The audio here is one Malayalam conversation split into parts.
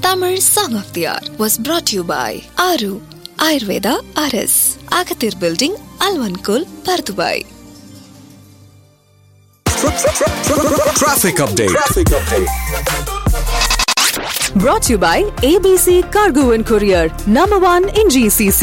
Tamil Song of the Hour was brought to you by Aru Ayurveda RS, Agathir Building, Alvankul, Pardubai. Traffic update. Brought to you by ABC Cargo and Courier, number one in GCC.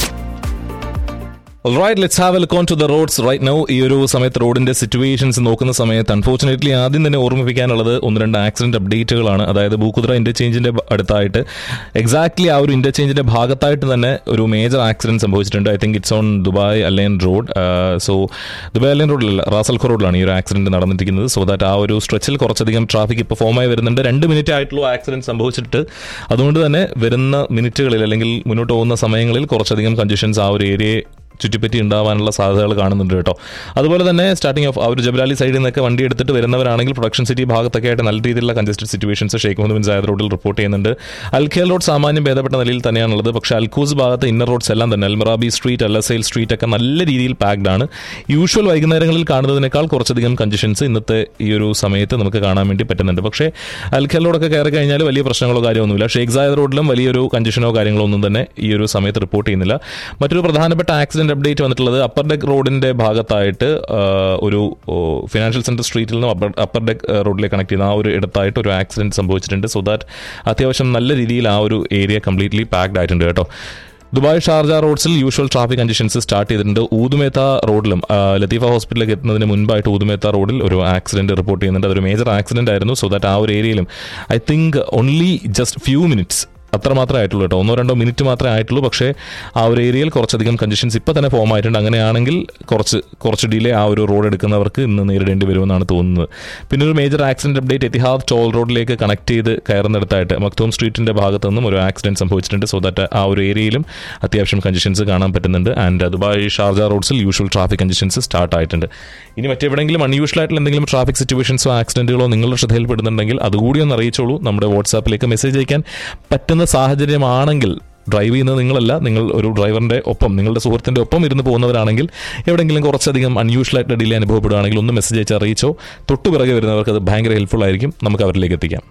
Right let's have a look on to the roads right now ഈ ഒരു സമയത്ത് റോഡിന്റെ സിറ്റുവേഷൻസ് നോക്കുന്ന സമയത്ത് അൺഫോർച്ചുനേറ്റ്ലി ആദ്യം തന്നെ ഓർമ്മിപ്പിക്കാനുള്ളത് ഒന്ന് രണ്ട് ആക്സിഡന്റ് അപ്ഡേറ്റുകളാണ് അതായത് ബൂക്കുദ്ര ഇന്റർചേഞ്ചിന്റെ അടുത്തായിട്ട് എക്സാക്ട്ലി ആ ഒരു ഇന്റർചേഞ്ചിന്റെ ഭാഗത്തായിട്ട് തന്നെ ഒരു മേജർ ആക്സിഡന്റ് സംഭവിച്ചിട്ടുണ്ട് I think it's on Dubai Al Ain road so Dubai Al Ain റോഡിലല്ല റാസൽഖോ റോഡിലാണ് ഈ ഒരു ആക്സിഡന്റ് നടന്നിരിക്കുന്നത് സോ ദാറ്റ് ആ ഒരു സ്ട്രെച്ചിൽ കുറച്ചധികം ട്രാഫിക് ഇപ്പോൾ ഫോമായി വരുന്നുണ്ട് രണ്ട് മിനിറ്റ് ആയിട്ടുള്ള ആക്സിഡന്റ് സംഭവിച്ചിട്ട് അതുകൊണ്ട് തന്നെ വരുന്ന മിനിറ്റുകളിൽ അല്ലെങ്കിൽ മുന്നോട്ട് പോകുന്ന സമയങ്ങളിൽ കുറച്ചധികം കണ്ടീഷൻസ് ആ ഒരു ഏരിയയെ ചുറ്റിപ്പറ്റി ഉണ്ടാവാനുള്ള സാധ്യതകൾ കാണുന്നുണ്ട് കേട്ടോ അതുപോലെ തന്നെ സ്റ്റാർട്ടിംഗ് ഓഫ് ആ ഒരു ജബലാലി സൈഡിൽ നിന്നൊക്കെ വണ്ടി എടുത്തിട്ട് വരുന്നവരാണെങ്കിൽ പ്രൊഡക്ഷൻ സിറ്റി ഭാഗത്തൊക്കെ ആയിട്ട് നല്ല രീതിയിലുള്ള congested situations Sheikh Mohammed bin Zayed റോഡിൽ റിപ്പോർട്ട് ചെയ്യുന്നുണ്ട് അൽഖേൽ റോഡ് സാമാന്യം ഭേദപ്പെട്ട നിലയിൽ തന്നെയാണുള്ളത് പക്ഷേ അൽക്കൂസ് ഭാഗത്ത് ഇന്നർ റോഡ്സ് എല്ലാം തന്നെ അൽമറാബി സ്ട്രീറ്റ് അല്ലസൈൽ സ്ട്രീറ്റ് ഒക്കെ നല്ല രീതിയിൽ പാക്ഡ് ആണ് യൂഷ്വൽ വൈകുന്നേരങ്ങളിൽ കാണുന്നതിനേക്കാൾ കുറച്ചധികം കൺജഷൻസ് ഇന്നത്തെ ഈ ഒരു സമയത്ത് നമുക്ക് കാണാൻ വേണ്ടി പറ്റുന്നുണ്ട് പക്ഷേ അൽഖേൽ റോഡൊക്കെ കയറി കഴിഞ്ഞാൽ വലിയ പ്രശ്നങ്ങളോ കാര്യമൊന്നുമില്ല ഷെയ്ഖ് സായദ് റോഡിലും വലിയൊരു കൺജഷനോ കാര്യങ്ങളോ ഒന്നും തന്നെ ഈ ഒരു സമയത്ത് റിപ്പോർട്ട് ചെയ്യുന്നില്ല മറ്റൊരു പ്രധാനപ്പെട്ട ആക്സിഡന്റ് അപ്ഡേറ്റ് വന്നിട്ടുള്ളത് അപ്പർ ഡെക്ക് റോഡിന്റെ ഭാഗത്തായിട്ട് ആ, ഒരു ഫിനാൻഷ്യൽ സെന്റർ സ്ട്രീറ്റിൽ നിന്ന് അപ്പർ അപ്പർ ഡെക്ക് റോഡിലേക്ക് കണക്ട് ചെയ്യുന്ന ആ ഒരു ഇടത്തായിട്ട് ഒരു ആക്സിഡന്റ് സംഭവിച്ചിട്ടുണ്ട് സോ ദാറ്റ് അത്യാവശ്യം നല്ല രീതിയിൽ ആ ഒരു ഏരിയ കംപ്ലീറ്റ്ലി പാക്ഡ് ആയിട്ടുണ്ട് കേട്ടോ ദുബായ് ഷാർജ റോഡ്സിൽ യൂഷ്വൽ ട്രാഫിക് കണ്ടീഷൻസ് സ്റ്റാർട്ട് ചെയ്തിട്ടുണ്ട് ഊതുമേത്ത റോഡിലും ആ, ലത്തീഫ ഹോസ്പിറ്റലിലേക്ക് എത്തുന്നതിന് മുൻപായിട്ട് ഊതുമേത്ത റോഡിൽ ഒരു ആക്സിഡന്റ് റിപ്പോർട്ട് ചെയ്യുന്നുണ്ട് അതൊരു മേജർ ആക്സിഡന്റ് ആയിരുന്നു സോ ദാറ്റ് ആ ഒരു ഏരിയയിലും I think only just few minutes അത്ര മാത്രമേ ആയിട്ടുള്ളൂ കേട്ടോ ഒന്നോ രണ്ടോ മിനിറ്റ് മാത്രമേ ആയിട്ടുള്ളൂ പക്ഷേ ആ ഒരു ഏരിയയിൽ കുറച്ചധികം കണ്ടീഷൻസ് ഇപ്പോൾ തന്നെ ഫോം ആയിട്ടുണ്ട് അങ്ങനെയാണെങ്കിൽ കുറച്ച് കുറച്ച് ഡിലേ ആ ഒരു റോഡ് എടുക്കുന്നവർക്ക് ഇന്ന് നേരിടേണ്ടി വരുമെന്നാണ് തോന്നുന്നത് പിന്നെ ഒരു major accident update Etihad toll റോഡിലേക്ക് കണക്ട് ചെയ്ത് കയറുന്നിടത്തായിട്ട് മക്തൂം സ്ട്രീറ്റിന്റെ ഭാഗത്തു നിന്നും ഒരു ആക്സിഡന്റ് സംഭവിച്ചിട്ടുണ്ട് സോ ദാറ്റ് ആ ഒരു ഏരിയയിലും അത്യാവശ്യം കണ്ടീഷൻസ് കാണാൻ പറ്റുന്നുണ്ട് ആൻഡ് ദുബായ് ഷാർജ റോഡ്സിൽ യൂഷ്വൽ ട്രാഫിക് കണ്ടീഷൻസ് സ്റ്റാർട്ട് ആയിട്ടുണ്ട് ഇനി മറ്റെവിടെയെങ്കിലും അൺയൂഷ്വൽ ആയിട്ടുള്ള എന്തെങ്കിലും ട്രാഫിക് സിറ്റുവേഷൻസോ ആക്സിഡന്റുകളോ നിങ്ങളുടെ ശ്രദ്ധയിൽപ്പെടുന്നുണ്ടെങ്കിൽ അതുകൂടി ഒന്ന് അറിയിച്ചോളൂ നമ്മുടെ വാട്സാപ്പിലേക്ക് മെസ്സേജ് അയക്കാൻ പറ്റുന്ന സാഹചര്യമാണെങ്കിൽ ഡ്രൈവ് ചെയ്യുന്നത് നിങ്ങളല്ല നിങ്ങൾ ഒരു ഡ്രൈവറിന്റെ ഒപ്പം നിങ്ങളുടെ സുഹൃത്തിന്റെ ഒപ്പം ഇരുന്ന് പോകുന്നവരാണെങ്കിൽ എവിടെയെങ്കിലും കുറച്ചധികം അൺയൂഷ്വൽ ആയിട്ട് ഡിലേ അനുഭവപ്പെടുകയാണെങ്കിൽ ഒന്ന് മെസ്സേജ് അയച്ച് അറിയിച്ചോ തൊട്ടുപിറകെ വരുന്നവർക്ക് അത് ഭയങ്കര ഹെൽപ്ഫുൾ ആയിരിക്കും നമുക്ക് അവരിലേക്ക് എത്തിക്കാം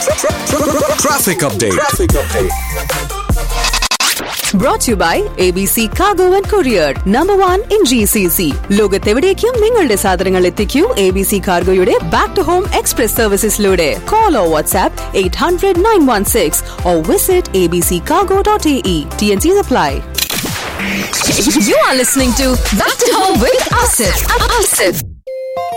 Traffic update. Brought to you by ABC Cargo and Courier, number one in GCC. ലോകത്തെവിടേക്കും നിങ്ങളുടെ സാധനങ്ങൾ എത്തിക്കൂ എ ബി സി കാർഗോയുടെ ബാക്ക് ടു ഹോം എക്സ്പ്രസ് സർവീസസിലൂടെ call or WhatsApp eight hundred nine one six or visit A B C cargo dot A E T N C apply You are listening to Back to Home with Asif. Asif.